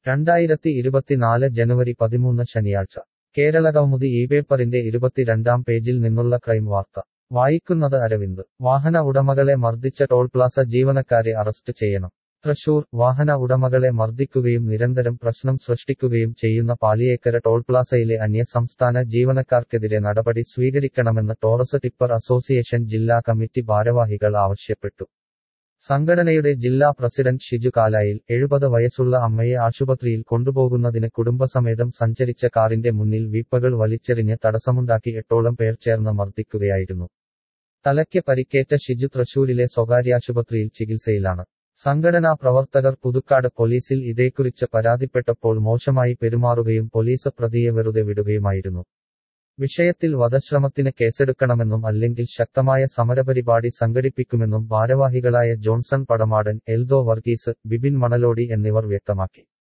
രണ്ടായിരത്തി ഇരുപത്തിനാല് ജനുവരി പതിമൂന്ന് ശനിയാഴ്ച കേരളകൗമുദി ഈ പേപ്പറിന്റെ ഇരുപത്തിരണ്ടാം പേജിൽ നിന്നുള്ള ക്രൈം വാർത്ത വായിക്കുന്നത് അരവിന്ദ് വാഹന ഉടമകളെ മർദ്ദിച്ച ടോൾ പ്ലാസ ജീവനക്കാരെ അറസ്റ്റ് ചെയ്യണം തൃശൂർ വാഹന ഉടമകളെ മർദ്ദിക്കുകയും നിരന്തരം പ്രശ്നം സൃഷ്ടിക്കുകയും ചെയ്യുന്ന പാലിയേക്കര ടോൾ പ്ലാസയിലെ അന്യസംസ്ഥാന ജീവനക്കാർക്കെതിരെ നടപടി സ്വീകരിക്കണമെന്ന് ടോറസ് ടിപ്പർ അസോസിയേഷൻ ജില്ലാ കമ്മിറ്റി ഭാരവാഹികൾ ആവശ്യപ്പെട്ടു സംഘടനയുടെ ജില്ലാ പ്രസിഡന്റ് ഷിജു കാലായിൽ എഴുപത് വയസ്സുള്ള അമ്മയെ ആശുപത്രിയിൽ കൊണ്ടുപോകുന്നതിന് കുടുംബസമേതം സഞ്ചരിച്ച കാറിന്റെ മുന്നിൽ വീപ്പകൾ വലിച്ചെറിഞ്ഞ് തടസ്സമുണ്ടാക്കി എട്ടോളം പേർ ചേർന്ന് മർദ്ദിക്കുകയായിരുന്നു തലയ്ക്ക് പരിക്കേറ്റ ഷിജു തൃശൂരിലെ സ്വകാര്യാശുപത്രിയിൽ ചികിത്സയിലാണ് സംഘടനാ പ്രവർത്തകർ പുതുക്കാട് പോലീസിൽ ഇതേക്കുറിച്ച് പരാതിപ്പെട്ടപ്പോൾ മോശമായി പെരുമാറുകയും പോലീസ് പ്രതിയെ വെറുതെ വിടുകയുമായിരുന്നു വിഷയത്തിൽ വധശ്രമത്തിന് കേസെടുക്കണമെന്നും അല്ലെങ്കിൽ ശക്തമായ സമരപരിപാടി സംഘടിപ്പിക്കുമെന്നും ഭാരവാഹികളായ ജോൺസൺ പടമാടൻ എൽദോ വർഗീസ് ബിബിൻ മണലോടി എന്നിവർ വ്യക്തമാക്കി